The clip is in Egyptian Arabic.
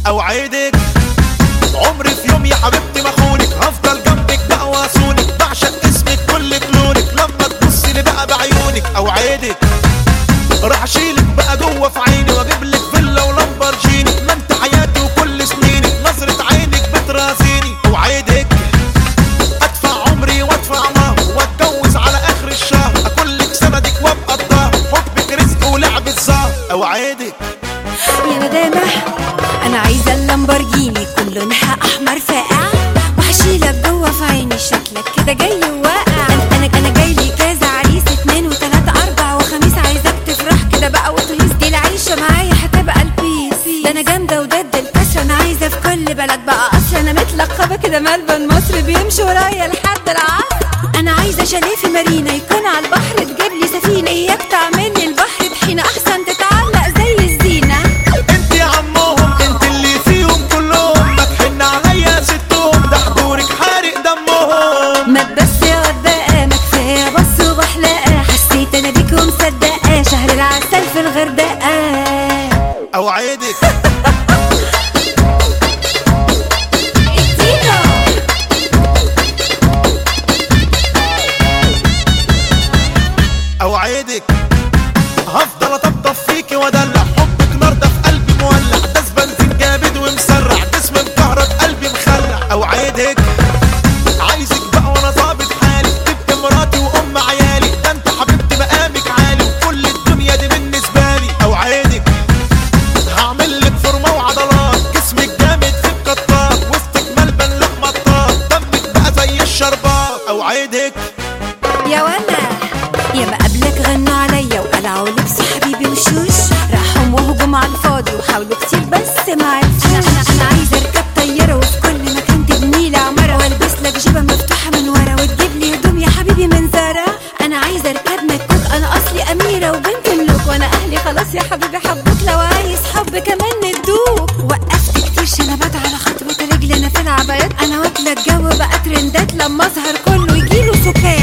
اوعدك عمري في يوم يا حبيبتي ما اخونك هفضل جنبك بقى واصونك بعشق اسمك كل كلونك لما تبصي لي بقى بعيونك اوعدك راح اشيلك بقى جوه في عيني واجيب لك فيلا ولامبرجيني ما انت حياتي وكل سنيني نظرة عينك بترازيني اوعدك ادفع عمري وادفع مهر واتجوز على اخر الشهر اكون لك سندك وابقى الظهر حبك رزق ولعبة زهر اوعدك يا ندامة أنا عايزة اللامبورجيني كل لونها أحمر فاقع وهشيلك جوه في عيني شكلك كده جاي واقع أنا أنا أنا جاي لي كذا عريس اتنين وتلاتة أربع وخميس عايزاك تفرح كده بقى وتهيص دي العيشة معايا هتبقى البيس ده أنا جامدة وضد الكسر أنا عايزة في كل بلد بقى قصر أنا متلقبة كده ملبن مصر بيمشي ورايا لحد العصر أنا عايزة شاليه في مارينا يكون على البحر تجيب لي سفينة إياك تعمل لي البحر طحينة أحسن تتعلق زي الزينة انت يا عمهم انت اللي فيهم كلهم ما تحن عليا ستهم ده حضورك حارق دمهم ما تبس يا غداقة ما كفاية بص وبحلقة حسيت أنا بيك ومصدقة شهر العسل في الغردقة اوعدك ادينا اوعدك هفضل اطبطب فيكي وادلع حبك نار ده في قلبي مولع داس بنزين جامد ومسرع جسمي مكهرب قلبي مخلع اوعدك عايزك بقى وانا ظابط حالي تبقى مراتي وام عيالي ده انت حبيبتي مقامك عالي وكل الدنيا دي بالنسبه لي اوعدك هعمل لك فورمه وعضلات جسمك جامد في القطار وسطك ملبن لحمه طار دمك بقى زي الشربات اوعدك يا ولا يا ما قبلك غنوا عليا وقلعوا لبس حبيبي وشوش راحوا وهجم على الفاضي وحاولوا كتير بس ما عرفوش انا انا انا عايزه اركب طياره وفي كل مكان تبني لي عماره والبس لك جيبه مفتوحه من ورا وتجيب لي هدوم يا حبيبي من زارا انا عايزه اركب مكوك انا اصلي اميره وبنت ملوك وانا اهلي خلاص يا حبيبي حبوك لو عايز حب كمان ندوك وقفت كتير شنبات على خطوه رجلي انا في العبايات انا واكله الجو بقى ترندات لما اظهر كله يجيله سكات